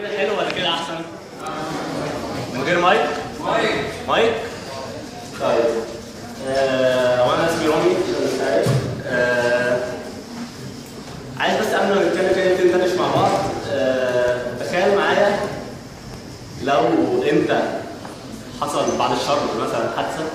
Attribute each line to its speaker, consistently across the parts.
Speaker 1: كده حلو ولا كده احسن؟ من غير مايك؟ مايك مايك؟ طيب آه وانا اسمي رامي مش عارف آه عايز بس قبل ما نتكلم كده نبتدي ندردش مع بعض آه تخيل معايا لو انت حصل بعد الشر مثلا حادثه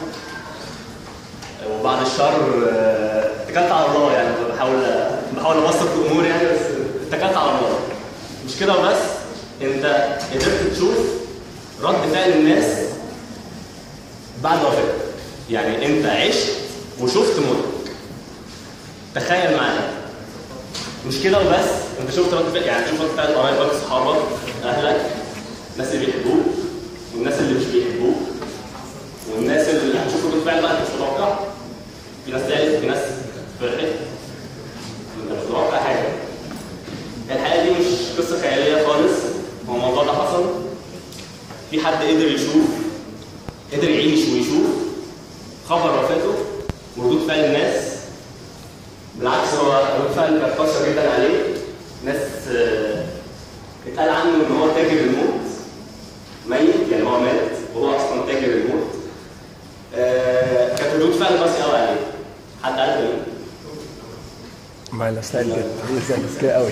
Speaker 1: وبعد الشر آه، اتكلت على الله يعني بحاول بحاول ابسط الامور يعني بس اتكلت على الله مش كده وبس انت قدرت تشوف رد فعل الناس بعد وفاتك يعني انت عشت وشفت موتك تخيل معايا مش كده وبس انت شفت رد فعل يعني شوف رد فعل قرايبك اصحابك اهلك الناس اللي بيحبوك والناس اللي مش بيحبوك والناس اللي هتشوف رد فعل بقى انت مش متوقع في ناس زعلت في ناس فرحت انت مش متوقع حاجه الحقيقه دي مش قصه خياليه خالص هو الموضوع ده حصل في حد قدر يشوف قدر يعيش ويشوف خبر وفاته وردود فعل الناس بالعكس هو ردود فعل كانت قاسيه جدا عليه ناس آه، اتقال عنه ان هو تاجر الموت ميت يعني هو مات وهو اصلا تاجر الموت آه، كانت ردود فعل قاسيه قوي عليه حد عارف ايه؟
Speaker 2: ما الستايل كده الستايل كده قوي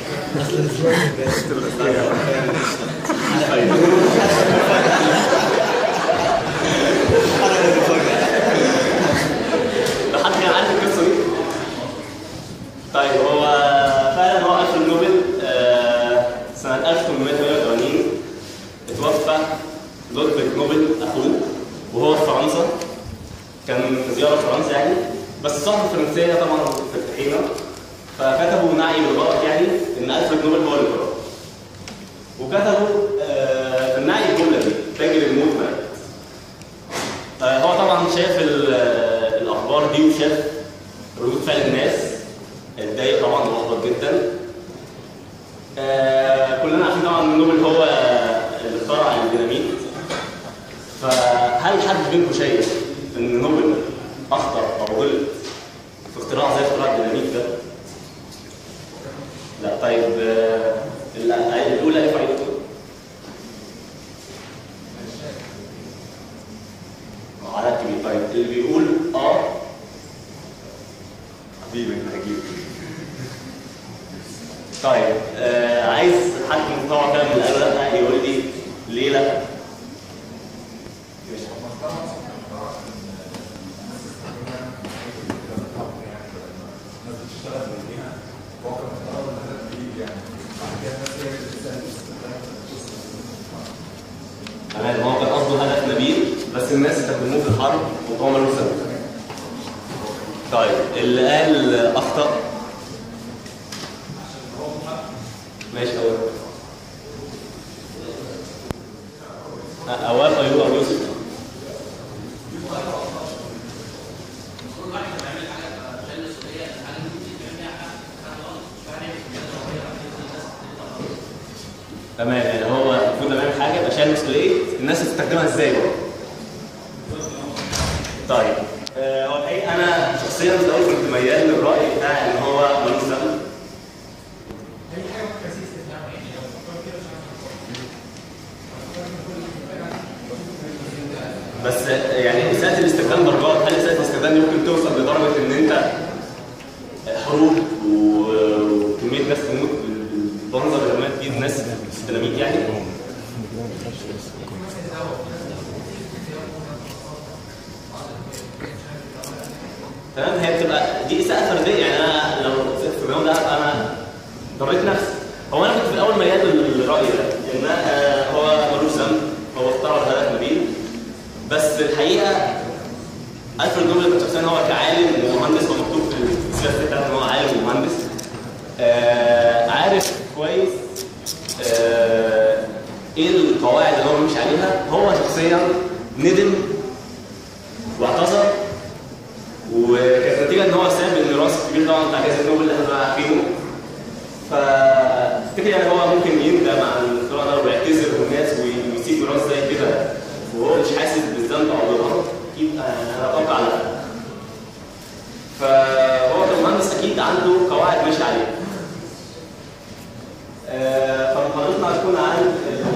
Speaker 1: لو حد كان عارف القصه دي طيب هو فعلا هو الفريد نوبل آه، سنه 1888 اتوفى لودفيج نوبل اخوه وهو في فرنسا كان في زياره في فرنسا يعني بس الصحف الفرنسيه طبعا في الطحينه فكتبوا نعي بالغلط يعني ان الفريد نوبل هو اللي قرر وكتبوا آه، في النعي الجمله دي تاجر الموت مات آه، هو طبعا شاف ال- آه، الاخبار دي وشاف ردود فعل الناس اتضايق طبعا واحبط جدا آه، كلنا عارفين طبعا ان نوبل هو اللي اخترع الديناميت فهل حد منكم شايف ان نوبل اخطر او غلط في اختراع زي اختراع الديناميت ده؟ لا طيب آه، ال- الاولى ايه فائدته؟ عدد كبير طيب اللي بيقول اه حبيبي انت هجيب طيب آه عايز حد متطوع كده من اللي قالوا لا يقول لي ليه لا تمام هو كان قصده هدف نبيل بس الناس استخدموه في الحرب وهو ملوش ذنب. طيب اللي قال اخطا ماشي اول اواب ايوب او يوسف تمام يعني هو المفروض لما يعمل حاجه يبقى شايل مسؤوليه الناس هتستخدمها ازاي بقى طيب آه، هو الحقيقه انا شخصيا في الاول كنت ميال للراي بتاع ان هو ملوش ذنب بس يعني اساءه الاستخدام درجات هل اساءه الاستخدام دي ممكن توصل لدرجه ان انت حروب و- وكميه ناس تموت بالمنظر اللي مات فيه الناس الديناميت يعني تمام هي بتبقى دي اساءه فرديه يعني انا لو في الميوم ده هبقى انا ضريت نفسي هو انا كنت في الاول ميال للراي ده ان آه، هو ملوش ذنب هو اخترع الهدف نبيل بس الحقيقه الفريد نوبل كان شخصيا هو كعالم ومهندس هو مكتوب في السيره بتاعته ان هو عالم ومهندس آه عارف كويس آه ايه القواعد اللي هو بيمشي عليها هو شخصيا ندم واعتذر وكانت نتيجه ان هو ساب الميراث الكبير طبعا بتاع جائزه نوبل اللي احنا عارفينه فافتكر يعني هو ممكن يندم على الاختراع ده ويعتذر للناس ويسيب ميراث زي كده وهو مش حاسس بالذنب او بالغلط اكيد انا اتوقع لا فهو كمهندس اكيد عنده قواعد ماشي عليها آه، فمحاضرتنا هتكون عن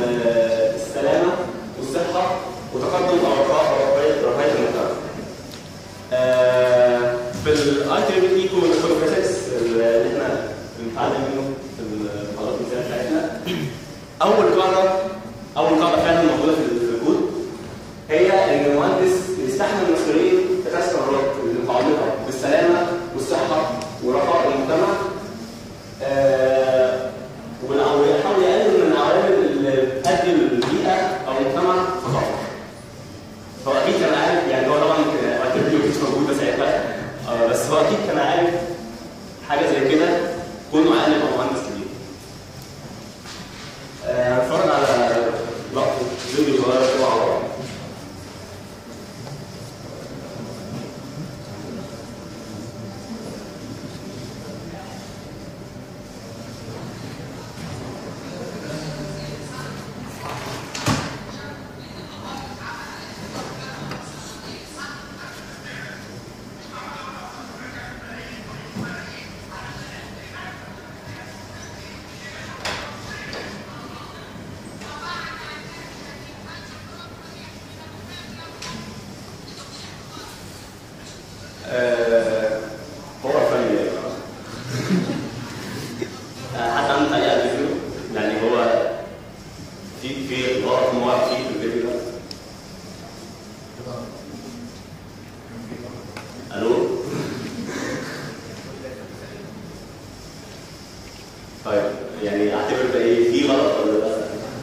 Speaker 1: الاي تريبل اي كونفرسكس اللي احنا بنتعلم منه في المحاضرات المثاليه بتاعتنا اول قاعده اول قاعده فعلا موجوده في الكود هي ان المهندس يستحمل مسؤوليه اتخاذ قرارات المتعلقه بالسلامه والصحه ورخاء المجتمع آه، ويحاول يقلل من العوامل اللي بتؤدي للبيئه او المجتمع خطر. هو اكيد كان عارف يعني هو طبعا اكيد ما كانش موجود ساعتها آه، بس هو اكيد كان عارف حاجه زي كده كونه عالم او مهندس كبير. آه، هنتفرج على لقطه فيديو صغير كده مع بعض. آه، هو فني آه، حتى عنده تعليق على الفيديو يعني هو في في غلط مواقع فيه في الفيديو ده الو طيب يعني اعتبر ده ايه في غلط ولا لا؟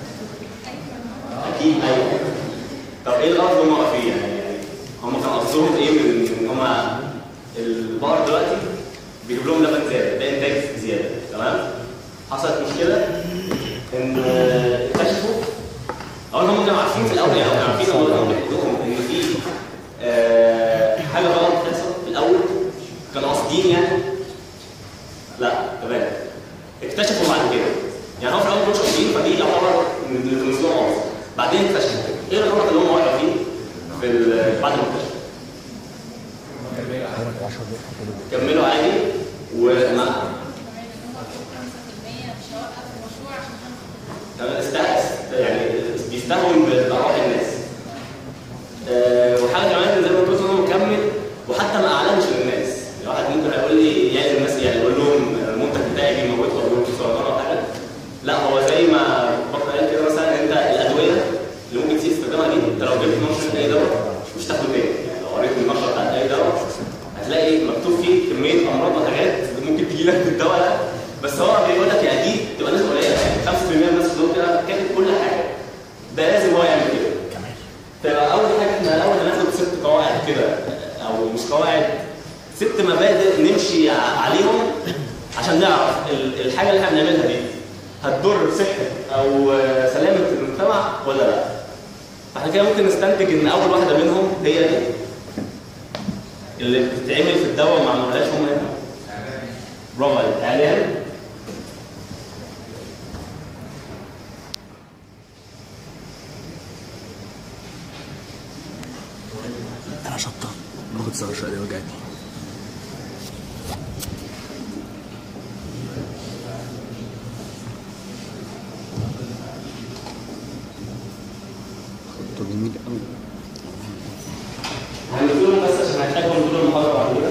Speaker 1: اكيد ايوه طب ايه الغلط اللي هم واقفين يعني يعني هم كان قصدهم ايه من ان هم البقر دلوقتي بيجيب لهم لبن زياده ده انتاج زياده تمام حصلت مشكله ان آه، اكتشفوا اولا هم كانوا عارفين في الاول يعني هم كانوا عارفين اول هم بيحكوهم ان في آه، حاجه غلط بتحصل في الاول كانوا قاصدين يعني لا تمام اكتشفوا بعد كده يعني هو في الاول مش قاصدين فدي يعتبر من الموضوع غلط بعدين اكتشفوا ايه الغلط اللي هم وقعوا فيه في ال- بعد ما اكتشفوا
Speaker 2: عمرك 10 دقايق
Speaker 1: كملوا عادي وما استهس يعني بيستهون بارواح الناس آه، وحاجه كمان زي ما قلت ان هو مكمل وحتى ما اعلنش للناس الواحد ممكن هيقول لي يعني الناس يعني يقول لهم المنتج بتاعي بيموت ولا بيموت سرطان او حاجه لا هو زي ما بكر قال كده مثلا انت الادويه اللي ممكن تسيب استخدامها دي انت لو جبت نشر اي دواء مش تاخده تاني يعني لو قريت النشره بتاعت اي دواء هتلاقي مكتوب فيه كميه امراض وحاجات ممكن تجي لك بالدواء ده بس هو بيقول لك يعني دي تبقى نسبه قليله يعني 5% من الناس دول كده كاتب كل حاجه ده لازم هو يعمل كده فيبقى اول حاجه احنا الاول هناخد ست قواعد كده او مش قواعد ست مبادئ نمشي ع- عليهم عشان نعرف ال- الحاجه اللي احنا بنعملها دي هتضر صحه او آه، سلامه المجتمع ولا لا فاحنا كده ممكن نستنتج ان اول واحده منهم هي دي اللي بتتعمل في الدواء وما عملوهاش هم هنا برافو عليك اعلان
Speaker 2: انا شطه باخد 19 دقيقه وجعتني خطه جميل قوي
Speaker 1: هنقولهم بس عشان هنحتاجهم طول المحاضره بعد كده.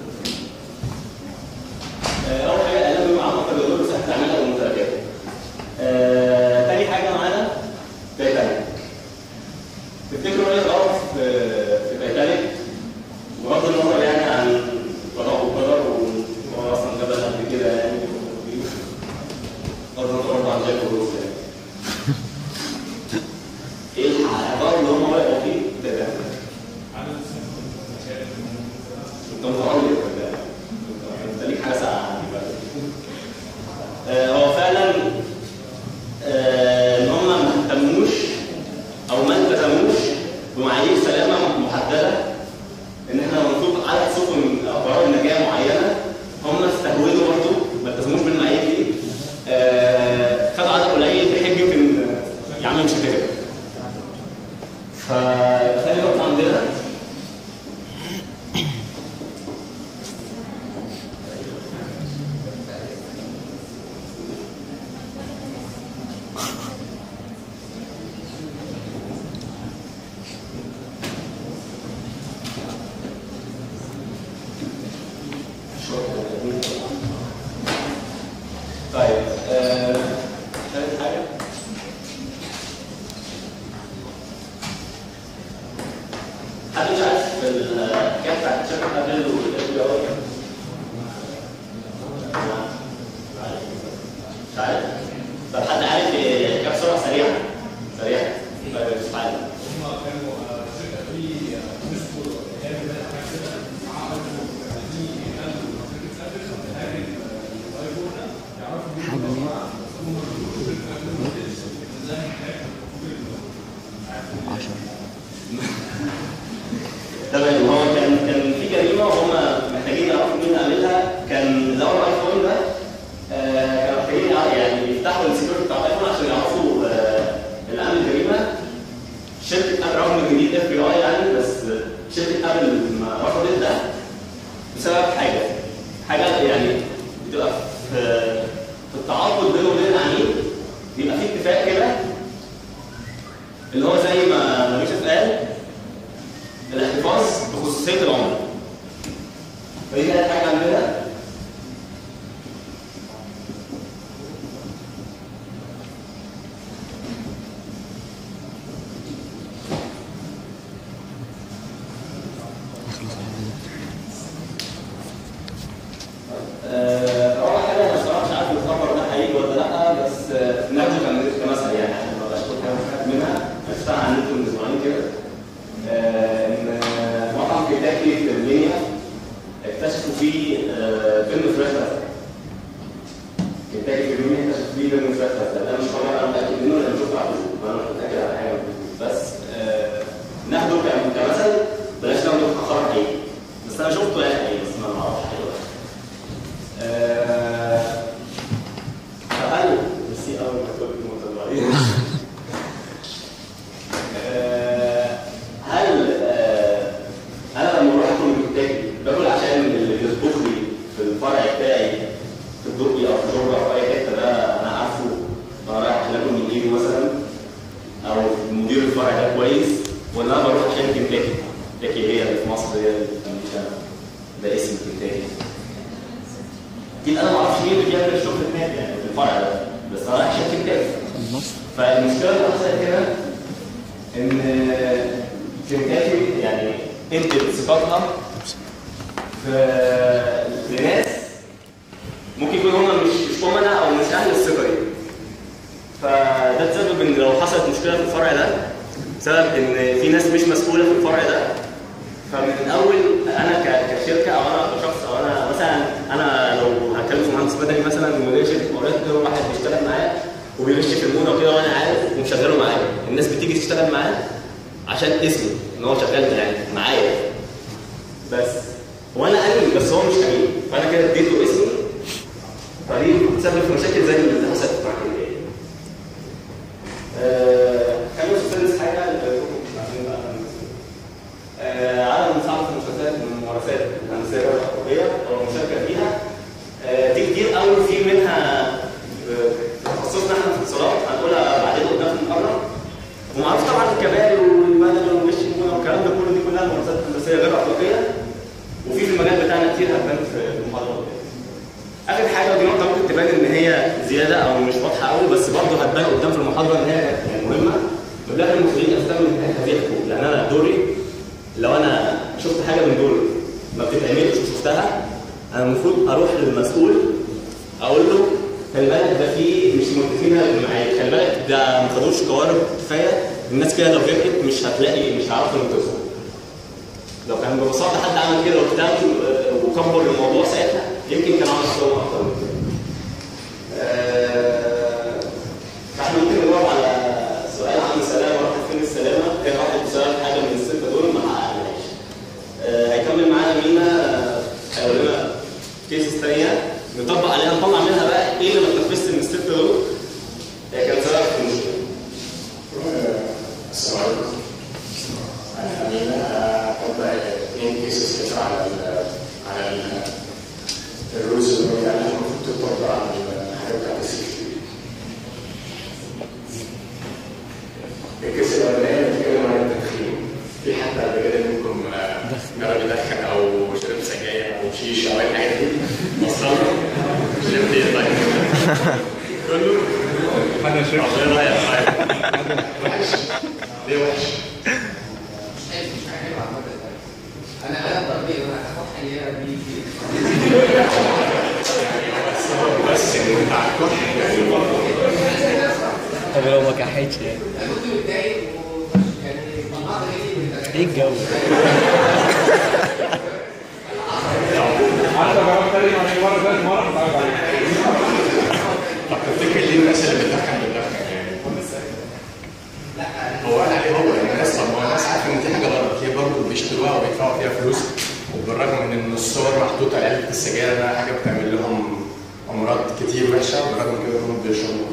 Speaker 1: آه، اول حاجه اعلان مع عمق الجدول بس هتعملها بالمترجمه. آه، تاني حاجه معانا تايتانيك. تفتكروا ايه الغلط في في تايتانيك؟ بغض النظر يعني عن قضاء وقدر وهو اصلا جبل قبل كده يعني بغض النظر برضه عن جاك وروس يعني. ايه الغلط اللي هم وقعوا فيه؟ تايتانيك. انت متألق ولا انت ليك حاجه ساعه عندي بقى آه، هو فعلا آه، ان هم ما اهتموش او ما التزموش بمعايير سلامه محدده ان احنا مطلوب عدد سفن او قرار نجاه معينه هم استهونوا برضه ما التزموش بالمعايير دي آه، خدوا عدد قليل بحجه ان يا عم مش هتفرق فخلي نقطه عندنا الحكايه بتاعت شركه ابل والاف بي اي مش عارف طب حد عارف إيه؟ كام سرعه سريعه سريعه مش عارف
Speaker 3: حجم عشرة
Speaker 1: تمام هو كان كان في جريمه وهم محتاجين يعرفوا مين عاملها كان لقوا الايفون ده آه، كانوا محتاجين يع- يعني يفتحوا السكيورتي بتاع الايفون عشان يعرفوا آه، اللي عامل الجريمه شركه ابل رغم ان دي اف بي اي يعني بس شركه ابل ما رفضت ده بسبب حاجه حاجه يعني بتبقى في في التعاقد بينه وبين العميل بيبقى في اتفاق كده اللي هو زي ما ما يوسف قال الاحتفاظ بخصوصيه العملاء. فدي كانت حاجه عندنا
Speaker 3: نخلص على كده.
Speaker 1: آه، اول حاجه انا بصراحه مش عارف الخبر ده هيجي ولا لا بس آه، ناخده كم- كمثل يعني عشان ما بقاش كل حاجه مفاجأة منها عرفتها عن النت من اسبوعين كده آه، ان آه، مطعم كنتاكي في المنيا اكتشفوا فيه آه، فيلم فراخ مثلا كنتاكي في المنيا اكتشفوا فيه فيلم فراخ مثلا ده مش خبر انا متاكد منه لان شفته على الفيسبوك فانا مش متاكد على حاجه بس آه، ناخده كم- كمثل بلاش ناخده كخبر حقيقي بس انا شفته يعني حقيقي بس ما اعرفش حقيقي آه، فهل نسي أول ما كنت متضايق آه، هل آه، أنا لما بروح آكل من كنتاكي باكل عشان اللي بيطبخ لي في الفرع بتاعي في الدقي أو في شرب أو في أي حتة ده أنا عارفه أنا رايح عشان آكل من إيده مثلا أو مدير الفرع ده كويس ولا أنا بروح عشان كنتاكي كنتاكي هي اللي في مصر هي اللي في أمريكا ده اسم كنتاكي اكيد انا ما اعرفش مين اللي بيعمل الشغل هناك يعني في الفرع ده بس انا رايح شركه تاني
Speaker 3: خلصت
Speaker 1: فالمشكله اللي حصلت هنا ان كنتاكي يعني انت ثقتها في لناس ممكن يكون هم مش مش امنا او مش اهل الثقه دي فده تسبب ان لو حصلت مشكله في الفرع ده بسبب ان في ناس مش مسؤوله في الفرع ده فمن الاول انا ك- كشركه او انا كشخص او انا مثلا انا لو هتكلم في مهندس مدني مثلا ومدير شركه مقاولات كده واحد بيشتغل معايا وبيغش في المونه وكده وانا عارف ومشغله معايا الناس بتيجي تشتغل معاه عشان اسمه ان هو شغال يعني معايا بس وانا امين بس هو مش امين فانا كده اديته اسمي فدي بتسبب في مشاكل زي اللي حصلت مع كده آه، خلينا في السادس حاجه اللي كنتوا عارفين بقى آه، عدم مساعدة المؤسسات من الممارسات الهندسية والحقوقية أو المشاركة فيها آه، دي كتير قوي في منها آه، تخصصنا احنا في الاتصالات هنقولها بعدين قدام في المحاضرة ومعروف طبعا الكباري والمدني والمشي المونه والكلام ده كله دي كلها ممارسات هندسية غير أخلاقية وفي في المجال بتاعنا كتير هتبان في المحاضرة قدام. آخر حاجة ودي نقطة ممكن تبان إن هي زيادة أو مش واضحة قوي بس برضه هتبان قدام في المحاضرة إن هي يعني مهمة مبلغ المسؤولين يستخدم هذه الحقوق لأن أنا دوري لو انا شفت حاجه من دول ما بتتعملش وشفتها انا المفروض اروح للمسؤول اقول له خلي بالك ده في مش متفقين معايا خلي بالك ده ما خدوش قوارب كفايه الناس كده لو جت مش هتلاقي مش هيعرفوا ينقذوا لو كان ببساطه حد عمل كده واهتم آه، وكبر الموضوع ساعتها يمكن كان عمل شغل اكتر من كده. آه، فاحنا ممكن نجاوب على سؤال عن السلامه راحت فين السلامه؟ هي راحت بسبب حاجه من السته دول ما حققناهاش. آه، هيكمل معانا مينا آه، هيقول لنا كيسز ثانيه نطبق عليها نطلع منها بقى ايه اللي ما اتنفذش من السته دول هي كان سبب في المشكله.
Speaker 4: السلام عليكم. أنا طبق اثنين كيسز كده على ال على ال الرولز اللي هي المفروض تطبق على الحاجات بتاعت السيفتي. الكيس الاولانيه بتتكلم عن التدخين. في حد قبل كده منكم آه، جرب يدخن او شرب سجاير او شيشه او اي حاجه دي؟ وصلنا؟ شربت ايه طيب؟ كله؟ انا شربت ايه رايك؟ وحش؟ ليه وحش؟ بتاع الكحل يعني
Speaker 2: طب لو ما كحيتش يعني ايه الجو؟
Speaker 4: طب تفتكر ليه الناس اللي بتدخن بتدخن يعني؟ هو قال عليه هو ان الناس طب ما هو الناس عارفه ان دي حاجه غلط هي برضه بيشتروها وبيدفعوا فيها فلوس وبالرغم من ان الصور محطوطه على علبه السجاير انها حاجه بتعمل لهم امراض كتير وحشه وبالرغم من كده هم بيشربوا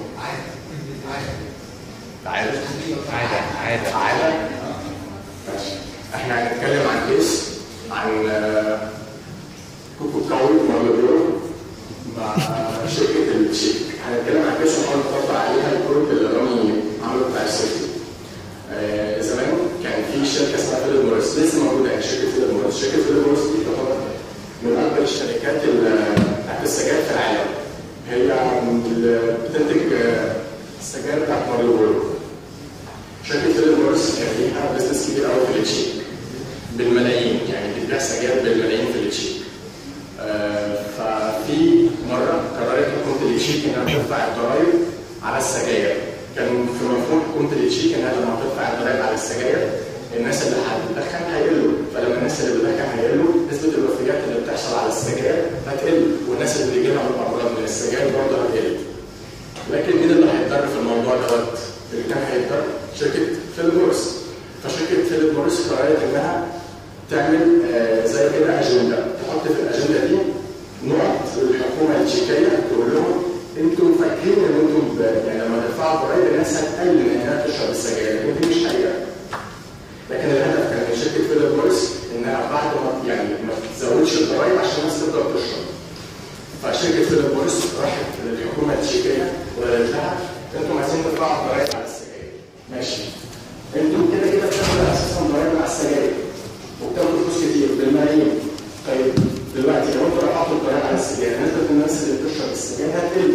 Speaker 4: عادة
Speaker 2: عادة عادة
Speaker 4: عادة ماشي احنا هنتكلم عن كيس عن آه، كوكو كاوي مارلبيون مع شركة التشيك هنتكلم عن كيس ونحاول نطبق عليها الكروت اللي رامي عمله بتاع السيفتي آه، زمان كان في شركة اسمها فيليب موريس لسه موجودة يعني شركة فيليب موريس شركة فيليب موريس دي تعتبر من أكبر الشركات ال- بتاعت السجاير في العالم هي ال- بتنتج آه، السجاير بتاعت مارلبيون شركة فيليب موريس كان ليها بزنس كبير قوي في التشيك بالملايين يعني بتبيع سجاير بالملايين في التشيك آه، ففي مرة قررت حكومة التشيك انها ترفع الضرائب على السجاير كان في مفهوم حكومة التشيك انها لما ترفع الضرائب على السجاير الناس اللي هتدخن هيقلوا فلما الناس اللي بتدخن هيقلوا نسبة الوفيات اللي بتحصل على السجاير هتقل والناس اللي بيجي لها امراض من السجاير برضه هتقل لكن مين اللي هيتضر في الموضوع دوت؟ اللي كان هيتضر شركه فيليب موريس فشركه فيليب موريس قررت انها تعمل آه، زي كده اجنده تحط في الاجنده دي نقط للحكومه التشيكيه تقول لهم انتم فاكرين ان انتم ب- يعني لما تدفعوا ضرائب الناس هتقل من انها تشرب السجاير لكن دي مش حقيقه لكن الهدف كان من شركه فيليب موريس انها بعد ما يعني ما تزودش الضرائب عشان الناس تبدا تشرب فشركه فيليب موريس راحت للحكومه التشيكيه وقالت لها انتم عايزين تدفعوا ضرائب على السجاير ماشي انتم كده كده بتاخدوا اساسا ضرائب على السجاير وبتاخدوا فلوس كتير بالملايين طيب دلوقتي لو انتوا رفعتوا الضرائب على السجاير نسبه الناس اللي بتشرب السجاير هتقل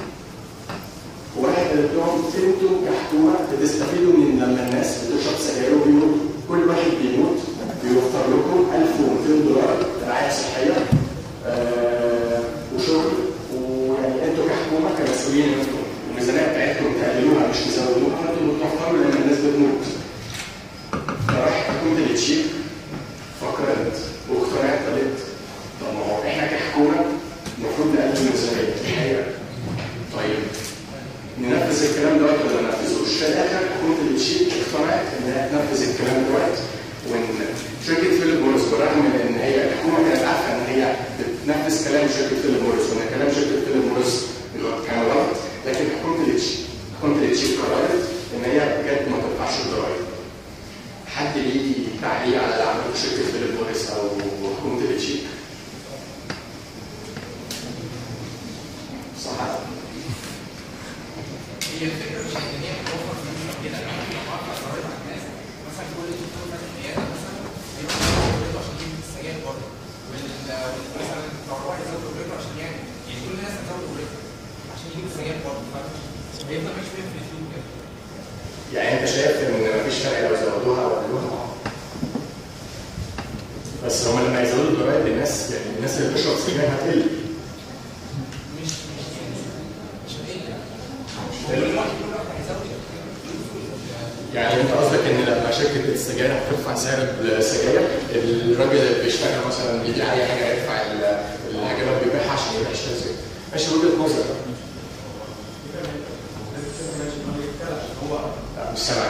Speaker 4: وراحت قالت لهم انتوا كحكومه بتستفيدوا من لما الناس بتشرب سجاير وبيموت كل واحد بيموت بيوفر لكم 1200 دولار رعايه صحيه آه وشغل ويعني انتوا كحكومه كمسؤولين انتوا الميزانيه بتاعتكم تقللوها مش تزودوها فانتوا بتوفروا لان الناس بتموت فراح حكومه التشيك فكرت واقتنعت قالت طب ما هو احنا كحكومه المفروض نقلل الميزانيه دي حقيقه طيب ننفذ الكلام دوت ولا ما ننفذوش؟ في الاخر حكومه التشيك اقتنعت انها تنفذ الكلام دوت وان شركه فيليب موريس بالرغم من ان هي الحكومه كانت عارفه ان هي بتنفذ كلام شركه فيليب موريس وان كلام شركه فيليب موريس كان غلط لكن حكومه التشيك حكومه التشيك قررت ان هي بجد ما تدفعش الضرائب. حد ليه تعليق على اللي عمله شركه فيليب موريس او حكومه التشيك؟ صح
Speaker 3: هي الفكره مش ان هي بتوفر فلوس كده انا لو ارفع ضرائب على الناس مثلا كل اللي بتوفر فتح عياده مثلا يروح يزودوا عشان يجيب السجاير بره وال- مثلا لو واحد يزود اجرته عشان يعني يعني كل الناس هتزود اجرتها عشان يجيب السجاير بره فهيفضل ماشي بيها في الاسلوب كده
Speaker 4: يعني انت شايف ان مفيش فرق لو زودوها او قللوها بس هم لما يزودوا الضرائب الناس يعني الناس اللي بتشرب سجاير هتقل
Speaker 3: مش مش مش هتقل
Speaker 4: هتقل. يعني انت قصدك ان لما شركه السجاير هترفع سعر السجاير الراجل اللي بيشتغل مثلا بيبيع اي حاجه يدفع ال- الحاجه اللي بيبيعها عشان يبيع يشتري سجاير ماشي وجهه نظر لا مش سامع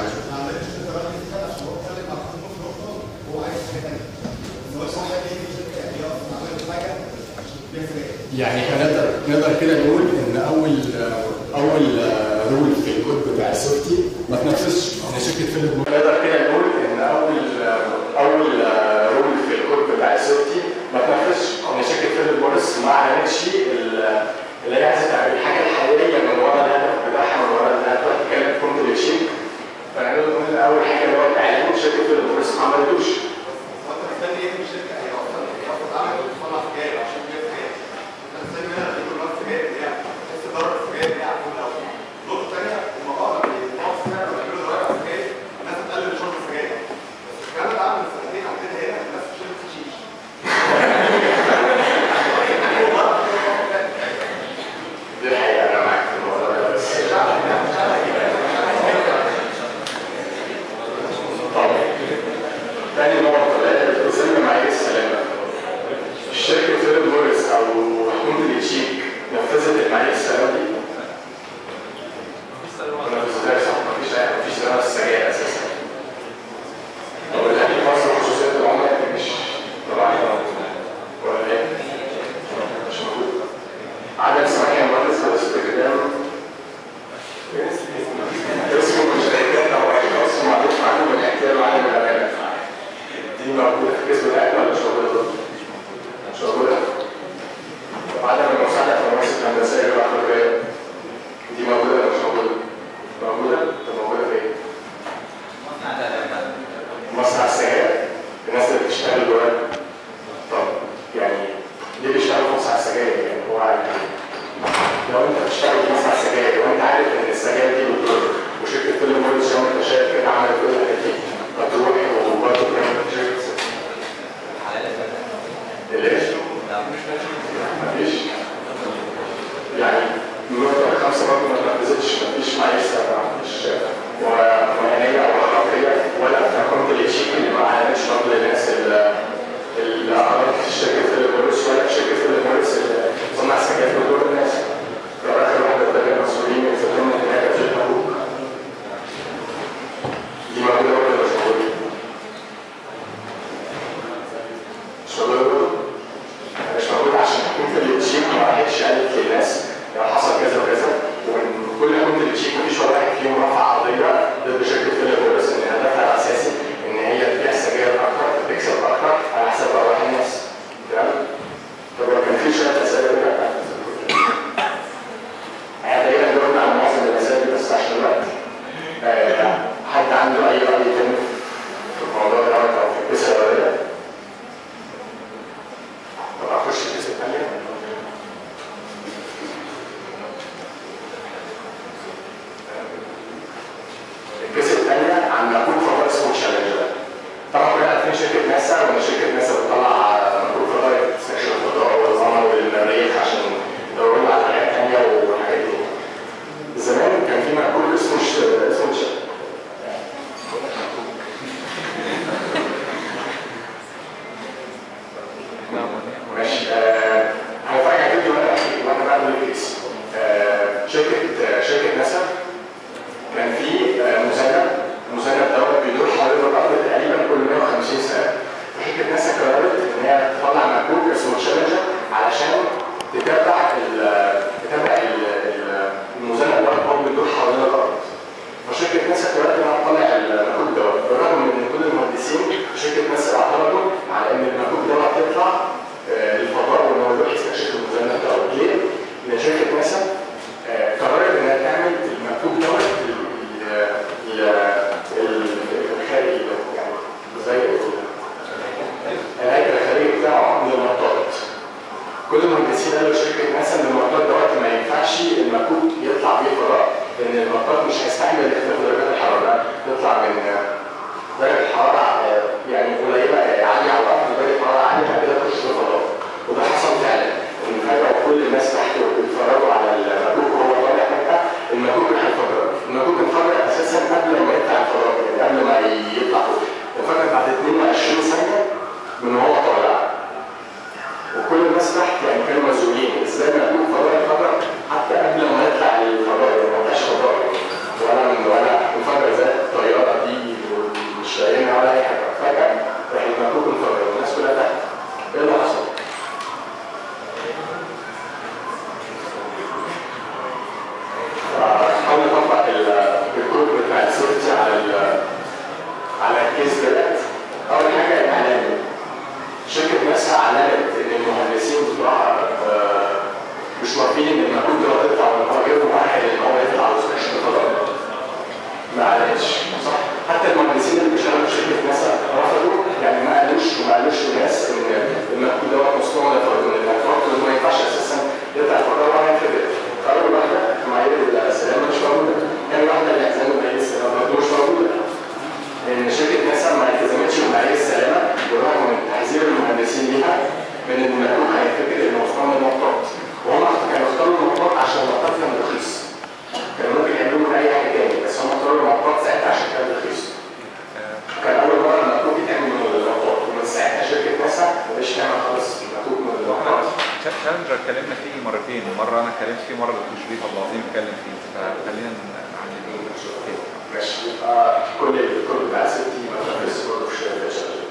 Speaker 4: يعني احنا نقدر نقدر كده نقول ان اول اول رول في الكود بتاع السيفتي ما تنفذش ان شركه فيليب موريس نقدر كده نقول ان اول اول رول في الكود بتاع السيفتي ما تنفذش ان شركه فيليب موريس ما اعلنتش ال- اللي هي عايزه تعمل الحاجه الحقيقيه من ورا الهدف بتاعها من ورا انها تروح تكلم كونت الشيك فنقدر نقول ان اول حاجه اللي هو الاعلان شركه فيليب موريس ما عملتوش
Speaker 5: انت مستني ايه من الشركه هي اصلا هي اصلا عملت بتصنع سجاير عشان تجيب سجاير انت مستني منها تجيب كلها سجاير دي يعني تحس ضرر السجاير دي على طول قوي النقطه الثانيه المقاطع اللي بتقعد سنه لما يعملوا ضرائب على السجاير الناس هتقلل شرب السجاير بس الكلام ده اتعمل من سنتين عندنا هنا الناس بتشرب شيش
Speaker 4: دي حقيقة كيس بدات اول حاجه الاعلان شركه ناسا اعلنت ان المهندسين بتوعها آه، مش موافقين ان المجهود ده يطلع من هو غير مؤهل ان هو يطلع على مستشفى الفضاء ما اعلنتش صح حتى المهندسين اللي بيشتغلوا في شركه ناسا رفضوا يعني ما قالوش ما قالوش للناس ان المجهود ده مصنوع من الفضاء من الاعتراف ان ما ينفعش اساسا يطلع الفضاء ولا ينفذ اول واحده معايير السلامه مش موجوده ثاني واحده الاحزان ومعايير السلامه برضه مش موجوده ان شركه ناسا ما التزمتش بمعايير السلامه بالرغم من تحذير المهندسين ليها من ان المكروه هيفتكر انه مصنوع من المطاط وهم كانوا اختاروا المطاط عشان المطاط كان رخيص كانوا ممكن يعملوه من اي حاجه تاني بس هم اختاروا المطاط ساعتها عشان كان رخيص كان اول مره المكروه يتعمل من المطاط ومن ساعتها شركه ناسا ما بقتش تعمل خالص مكروه من المطاط
Speaker 6: تشالنجر اتكلمنا فيه مرتين مره انا اتكلمت فيه مره دكتور شريف عبد العظيم اتكلم فيه فخلينا نعمل ايه
Speaker 4: ماشي يبقى كل كل بقى ستي مثلا في السوق في شركه شغال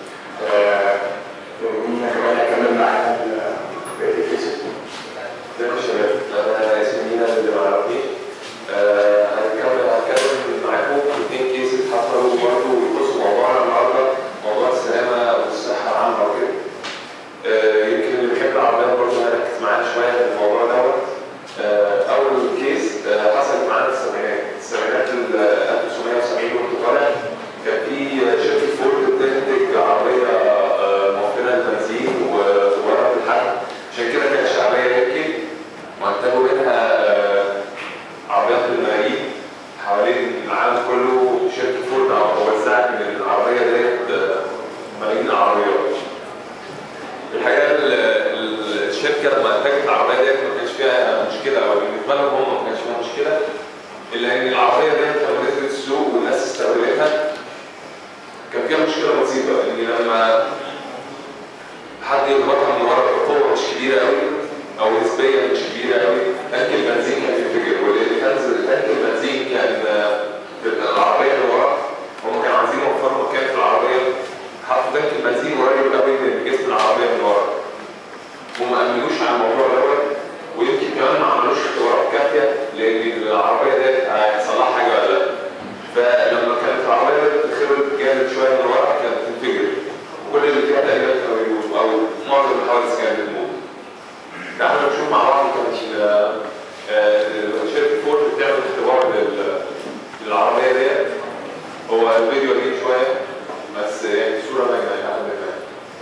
Speaker 4: مين كمان هيكمل معانا بقيه الكيس
Speaker 7: ازيكم يا شباب انا اسمي مينا اللي ما يعرفنيش آه، هنكمل هتكلم معاكم في اثنين كيسز حصلوا برضه يخصوا موضوعنا النهارده موضوع السلامه والصحه العامه وكده آه، يمكن اللي بيحب العربيات برضه هركز معانا شويه في الموضوع دوت آه، اول كيس آه، حصلت معانا في السبعينات السبعينات ال 1970 وانت طالع كان في شركه فورد بتنتج عربيه آه، موفره للبنزين وورا الحرب عشان كده كانت شعبيه يمكن وانتجوا منها آه، عربيات للملايين حوالين العالم كله شركه فورد وزعت من العربيه ديت آه، ملايين العربيات الحقيقه ال- ال- الشركه لما انتجت العربيه ديت ما كانش فيها مشكله او بالنسبه لهم هم ما كانش فيها مشكله الا ان العربيه ديت لما نزلت السوق والناس استخدمتها كان فيها مشكله بسيطه ان لما حد يضغطها من ورا بقوه مش كبيره قوي او نسبيا مش كبيره قوي تانك البنزين كان ينفجر ولان كان تانك البنزين كان آه، في العربيه اللي ورا هم كانوا عايزين يوفروا مكان في العربيه حطوا تانك البنزين قريب قوي من جسم العربيه من ورا وما امنوش على الموضوع دوت ويمكن كمان ما عملوش اختبارات كافيه لان العربيه ديت هيحصل لها حاجه ولا لا فلما كانت العربيه ديت بتخبط جامد شويه من ورا كانت بتنفجر وكل اللي فيها تقريبا كانوا بيموتوا او معظم الحوادث كانت بتموت تعالوا نشوف مع بعض كانت آه، آه، شركه فورد بتعمل اختبار لل- للعربيه ديت هو الفيديو قديم شويه بس يعني الصوره باينه الى حد ما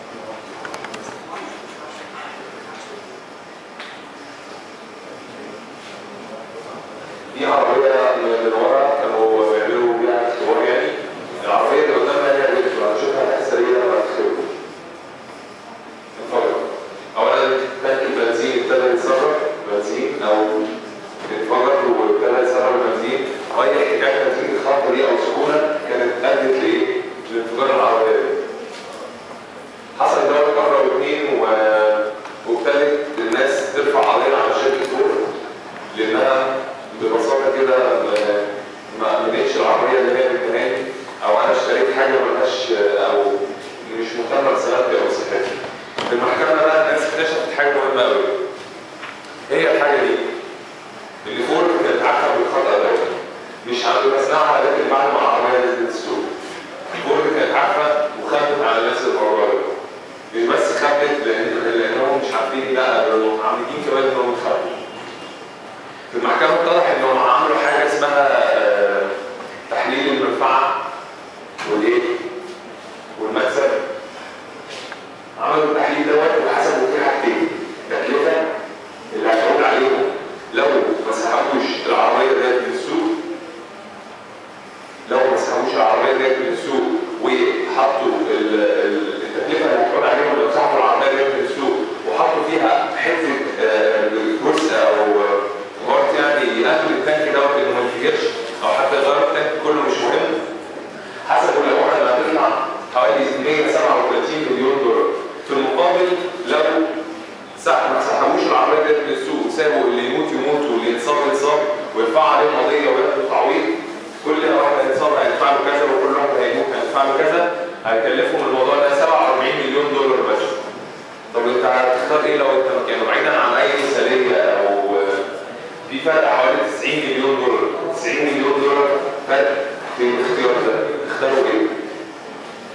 Speaker 7: دي عربية من ورا كانوا بيعملوا بيها اختبار يعني العربية اللي قدامنا هي الفيديو هنشوفها تحس هي لما تخرب انفجر أولا تانك البنزين ابتدى يتسرب بنزين أو انفجر وابتدى يتسرب البنزين وأي احتكاك بنزين الخبطة دي أو سخونة كانت أدت لإيه؟ لانفجار العربية دي حصل دوت مرة واثنين و... وابتدت الناس ترفع قضية على شركة فورد لانها ببساطه كده آه، ما امنتش العربيه اللي هي بالجنان او انا اشتريت حاجه ملهاش آه، او مش مهتمه بسلامتي او صحتي. في المحكمه بقى الناس اكتشفت حاجه مهمه قوي. هي الحاجه دي اللي فورد كانت عارفه بالخطا ده مش عند مصنعها لكن بعد ما العربيه نزلت السوق. فورد كانت عارفه وخافت على الناس الموضوع ده. مش بس خافت لان لانهم مش عارفين لا دول عاملين كمان انهم يخافوا. في المحكمة اتضح انهم عملوا حاجة اسمها آه، تحليل المنفعة والايه؟ والمكسب. عملوا التحليل دوت وحسبوا فيه حاجتين، التكلفة اللي هتعود عليهم لو ما سحبوش العربية ديت من السوق لو ما سحبوش العربية ديت من السوق وحطوا ال- ال- التكلفة اللي هتعود عليهم لو سحبوا العربية ديت من السوق وحطوا فيها حتة آه، جزء أو آه، بارت يعني يقفل التانك دوت انه ما ينفجرش او حتى يغير التانك كله مش مهم حسبوا الاوعى اللي هتطلع حوالي 137 مليون دولار في المقابل لو سحب ما سحبوش العربيه ديت من السوق وسابوا اللي يموت يموت واللي يتصاب يتصاب ويرفعوا عليهم قضيه وياخدوا تعويض كل واحد هيتصاب هيدفع له كذا وكل واحد هيموت هيدفع له كذا هيكلفهم الموضوع ده 47 مليون دولار بس طب انت هتختار ايه لو انت مكانه بعيدا عن اي مثاليه او في فرق حوالي 90 مليون دولار 90 مليون دولار فرق في الاختيار ده تختاروا ايه؟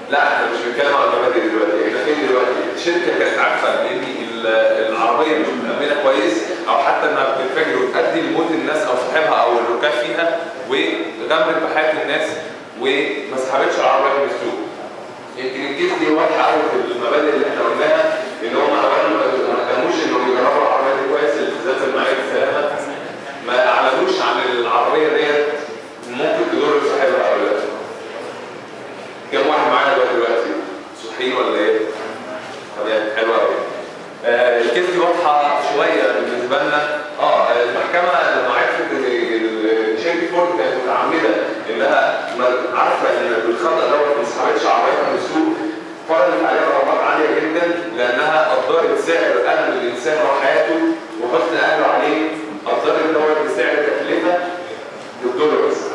Speaker 7: لا احنا مش بنتكلم على المبادئ دلوقتي احنا فين دلوقتي الشركه كانت عارفه ان ال- العربيه مش متامنه كويس او حتى انها بتنفجر وتؤدي لموت الناس او صاحبها او الركاب فيها وغمرت بحياه الناس وما سحبتش العربيه من السوق يمكن الكيس دي واضحه قوي في المبادئ اللي احنا قلناها ان هم اولا ما ما اهتموش انهم يجربوا العربيه دي كويس الالتزام بالمعايير السلامه ما اعلنوش عن العربيه ديت ممكن تضر صاحبها او لا كم واحد معانا لغايه دلوقتي؟ صحيين ولا ايه؟ تمام حلو قوي. آه الكيس دي واضحه شويه بالنسبه لنا اه المحكمه لما عرفت ان ال- شركه فورد كانت متعمده انها ما- عارفه ان بالخطا دوت ما سحبتش عربيتها من السوق فرضت عليها غرامات عاليه جدا لانها قدرت سعر اهل الانسان وحياته وحسن اهله عليه قدرت دوت بسعر تكلفه بالدولار بس.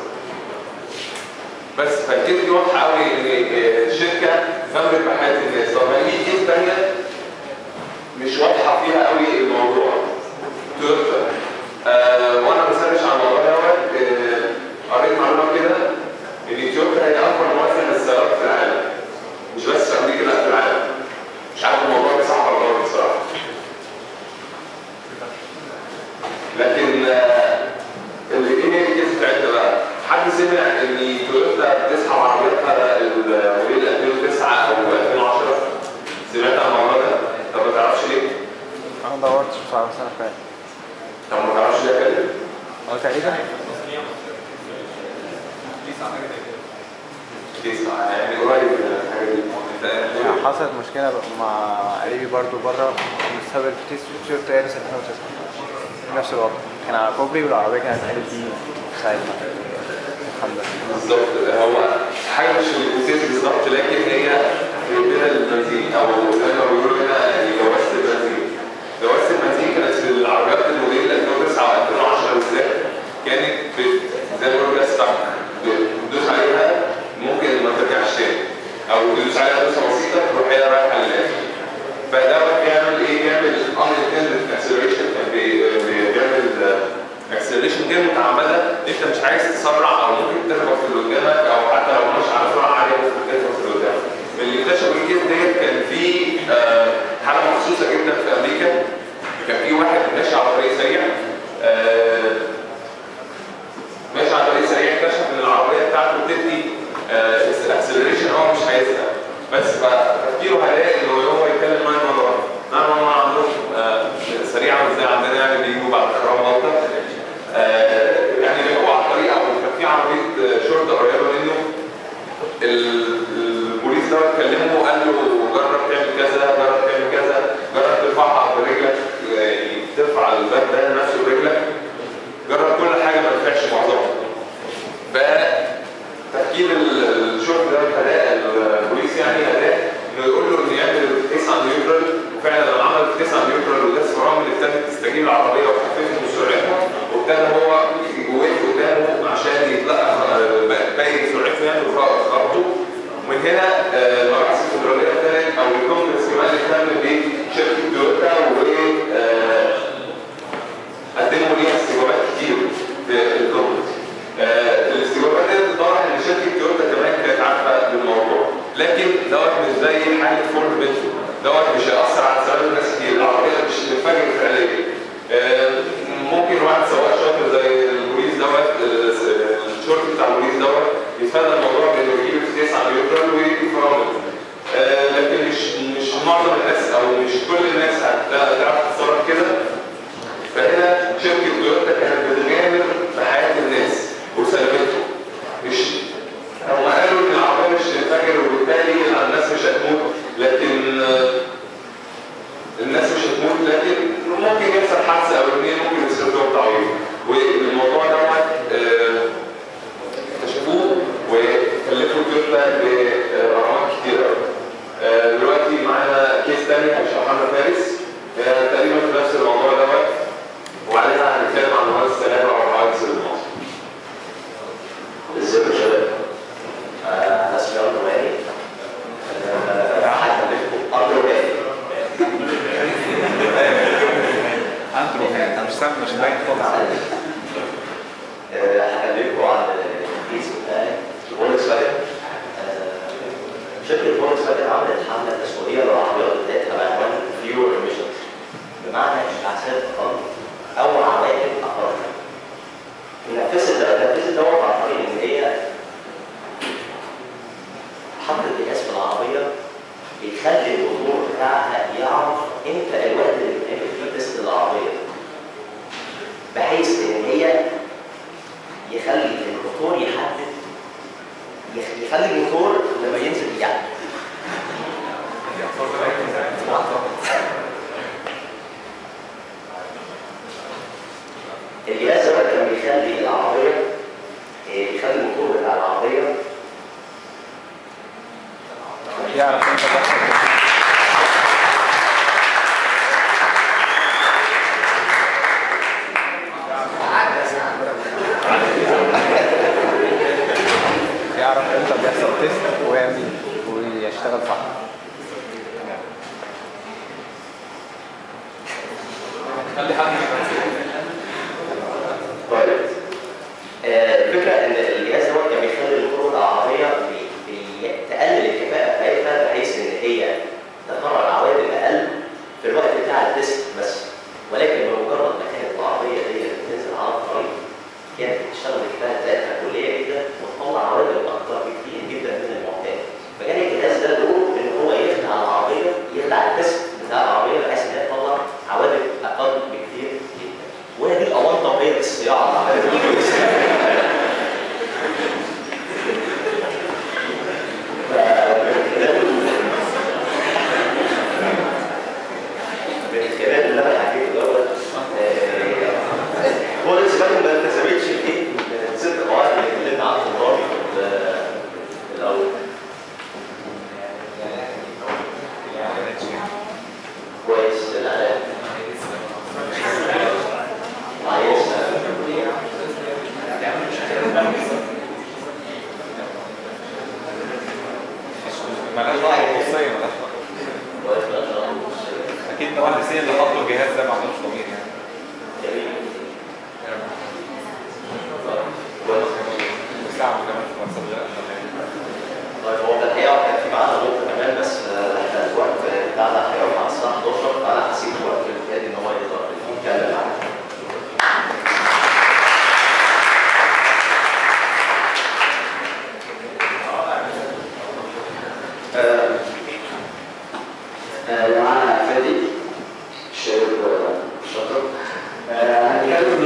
Speaker 7: بس فالكيس دي واضحه قوي ان الشركه غمرت بحياه الناس طب هنجي كيس ثانيه مش واضحه فيها قوي الموضوع تويوتا آه وانا بسرش على الموضوع دوت آه، قريت معلومه كده ان تويوتا هي اكبر موزع للسيارات في العالم مش بس في امريكا لا في العالم مش عارف الموضوع ده صح ولا غلط بصراحه لكن آه، اللي ايه هي الكيس بتاعتنا بقى حد سمع ان تويوتا بتسحب عربيتها الموديل 2009 او 2010 سمعت عن الموضوع ده طب ما تعرفش ليه؟
Speaker 2: انا ما دورتش بصراحه بس انا فاهم
Speaker 7: طب ما تعرفش ليه كده؟
Speaker 2: هو تقريبا
Speaker 7: كيس يعني قريب من الحاجه دي انت
Speaker 2: يعني حصلت مشكله مع قريبي برضو بره بسبب التيس تيشيرت ايرس 2009 نفس الوضع كان على كوبري والعربيه كانت قالت دي ساعتها الحمد لله
Speaker 7: بالظبط هو حاجه مش الاساس بالظبط لكن هي بين البنزين او زي ما بيقولوا هنا جوازه البنزين جوازه البنزين كانت في العربيات الموديل 2009 و2010 بالذات كانت بت- زي ما بيقولوا كده ستاك بتدوس عليها ممكن ما ترجعش تاني او تدوس عليها دوسه بسيطه تروح هي رايحه للاخر فده بيعمل ايه؟ بيعمل unintended acceleration كان بي- بي- بيعمل اكسلريشن غير متعمده انت مش عايز تسرع او ممكن تخبط في اللي قدامك او حتى لو ماشي على سرعه عاليه ممكن تخبط في اللي قدامك. اللي اكتشفوا الكيس ديت كان في آه، حاله مخصوصه جدا في امريكا كان في واحد ماشي على طريق سريع آه، ماشي على طريق سريع اكتشف ان العربيه بتاعته بتدي اكسلريشن هو مش عايزها بس فتفكيره هيلاقي انه هو يتكلم معايا مره نعم هم عندهم آه، سريعه مش زي عندنا يعني بيجوا بعد خراب غلطه آه، يعني هو على الطريق او كان في عربيه آه، شرطه قريبه منه ال- البوليس ده كلمه وقال له جرب تعمل كذا جرب تعمل كذا جرب ترفعها برجلك يعني ترفع الباب ده نفسه برجلك جرب كل حاجه ما نفعش معظمها فتفكير ال- الشرطه ده هداء البوليس يعني هداء انه يقول له انه يعمل 9 نيوترال وفعلا لما عمل 9 نيوترال وداس فرامل ابتدت تستجيب العربيه وخففت من سرعتها وابتدى هو وقف قدامه عشان يتلقى آه، باقي سرعته يعني وخبطه ومن هنا آه، المباحث الفدراليه ابتدت او الكونجرس كمان اهتم بشركه تويوتا و آه، قدموا ليها استجوابات كتير في الكونجرس. آه، الاستجوابات دي بتطلع ان شركه تويوتا كمان كانت عارفه بالموضوع، لكن دوت مش زي حاله فورد بنتو، دوت مش هيأثر على سلامه الناس كتير، العربيه مش بتنفجر فعليا. آه، ممكن واحد سواق شاطر زي البوليس دوت آه، الشرطي بتاع البوليس دوت يتفادى الموضوع بانه يجيب 9 نيوترال
Speaker 8: شركه فولكس فاجن عملت حمله تسويقيه للعربيات بتاعتها بعنوان فيور ايميشنز بمعنى انعكاسات اقل او عوائد اقل نفذت ده نفذت دوت عن طريق ان هي حطت جهاز في العربيه بيخلي الموتور بتاعها يعرف امتى الوقت اللي بتعمل فيه تيست العربيه بحيث ان هي يخلي الموتور يحدد يخ- يخلي الموتور لما ينزل يعني الجهاز ده كان بيخلي العربيه إيه، بيخلي الموتور بتاع العربيه
Speaker 2: يعرف انت بيحصل يعرف امتى بيحصل تيست ويعمل ويشتغل صح
Speaker 6: خلي حد
Speaker 8: طيب آه، الفكره ان الجهاز دوت كان بيخلي الموتور العربيه بي- بيقلل الكفاءه بتاعتها بحيث ان هي تطلع العوائد الاقل في الوقت بتاع التست بس ولكن بمجرد ما كانت العربيه دي بتنزل على الطريق كانت بتشتغل الكفاءه بتاعتها كليه جدا وتطلع عوائد اكتر بكتير جدا من المعتاد فكان الجهاز ده دوره ان هو يخدع العربيه يخدع التست بتاع العربيه بحيث ان هي تطلع عوائد اقل بكتير جدا وهي دي الاونطه وهي دي الصياعه العربيه بالخلال اللي انا حكيته دوت آه، هو لسه فاكر ما التزمتش بايه؟ ست قواعد اللي اتكلمنا عنها في الرابط الاول كويس الاعلام معلش
Speaker 6: مالهاش دعوه بالخصوصيه مالهاش دعوه اكيد المهندسين اللي حطوا الجهاز ده ما عندهمش ضمير يعني بيساعدوا كمان في مرسى الغرق
Speaker 8: طيب هو في الحقيقه كان في معانا نقطه كمان بس آه، احنا الوقت بتاعنا هيقف على الساعه 11 فانا هسيب الوقت للفادي ان هو يقدر يتكلم معانا
Speaker 9: آه، آه، معانا فادي شاب آه، شاطر آه، هنتكلم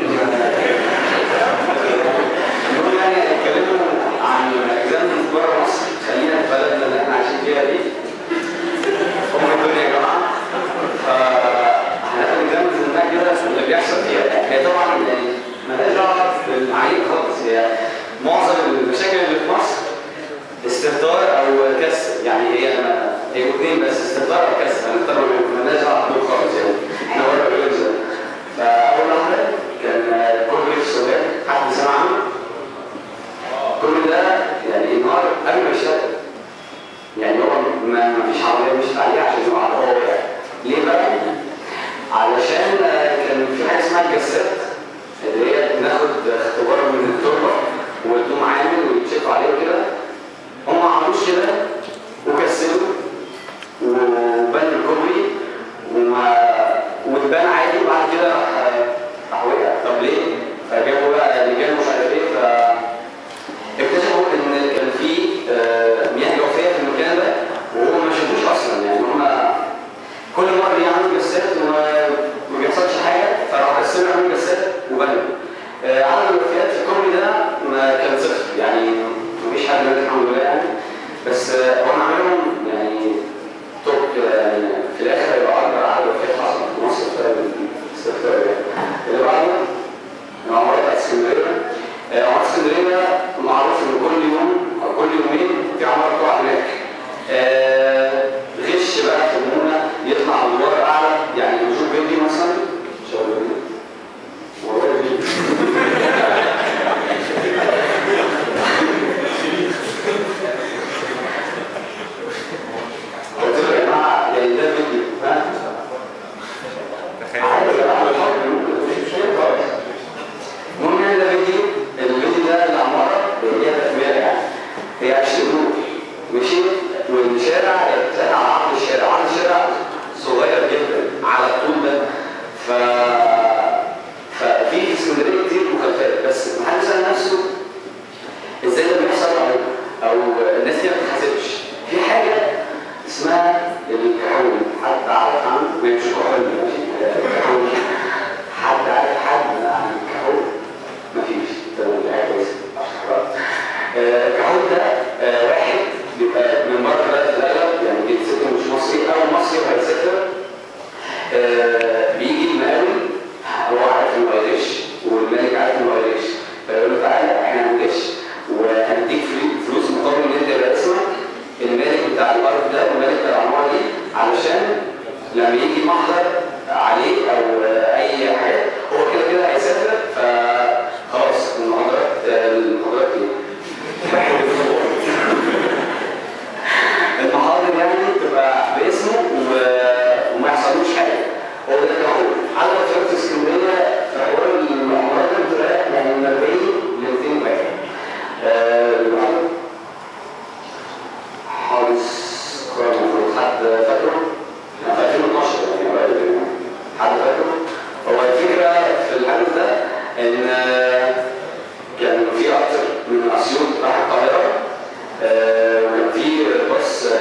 Speaker 9: المهم يعني هنتكلم عن اكزام بره مصر خلينا في بلدنا اللي احنا عايشين فيها دي ام الدنيا يا جماعه فهناخد اكزام منها كده اللي بيحصل فيها هي طبعا يعني مالهاش دعوه بالمعايير خالص هي معظم المشاكل اللي في مصر استهتار او كسر يعني هي هي اثنين بس استهتار او كسر هنختار منهم مالناش دعوه بدول خالص يعني احنا بره الرينج ده فاول واحده كان كوبري في السودان حد سمع عنه كل ده يعني انهار قبل ما يشتغل يعني هو ما ما فيش عربيه مشت عليه عشان يقع هو وقع ليه بقى؟ علشان آه، كان في حاجه اسمها الجسات اللي هي بناخد اختبار من التربه وتقوم عامل ويتشيك عليه وكده هم ما عملوش كده وكسلوا وبنوا الكوبري وما واتبان عادي وبعد كده راح راح وقع طب ليه؟ فجابوا بقى لجان مش عارف ايه ف اكتشفوا ان كان في آه، مياه جوفيه في المكان ده وهم ما شافوش اصلا يعني هم كل مره يعملوا جسات وما ما بيحصلش حاجه فراحوا كسروا يعملوا جسات وبنوا آه، عدد الوفيات في الكوبري ده ما كان صفر يعني مفيش حد مات الحمد لله يعني بس آه، هم عملهم يعني توب كده يعني في الاخر هيبقى اكبر عدد وفيات حصل في مصر في الاستفتاء يعني اللي بعده العمارات بتاعت اسكندريه آه، عمارات اسكندريه معروف ان كل يوم او كل يومين في عماره بتقع هناك آه، غش بقى في المونه يطلع ادوار اعلى يعني نشوف فيديو مثلا شوف فيديو والله فيديو المصري وهيسافر آه، بيجي المقاول هو عارف انه هيغش والملك عارف انه هيغش فيقول له تعالى احنا هنغش وهنديك فلو- فلوس مقابل ان انت يبقى اسمك الملك بتاع الارض ده والملك بتاع العماره دي علشان لما يجي محضر عليه او آه، اي حاجه هو كده كده هيسافر فخلاص المحاضرات آه، المحاضرات ايه؟ المحاضر يعني تبقى باسمه و- وما يحصلوش حاجه هو ده كان هو حتى لو شفت اسكندريه في حوار المعاملات بتبقى يعني من 40 ل 200 واحد آه، المحاضر حارس كوره المفروض حد فاكره؟ يعني في 2012 يعني قريب يعني. حد فاكره؟ هو الفكره في الحدث ده ان آه، كان في اكتر من اسيوط راح القاهره آه، وكان في باص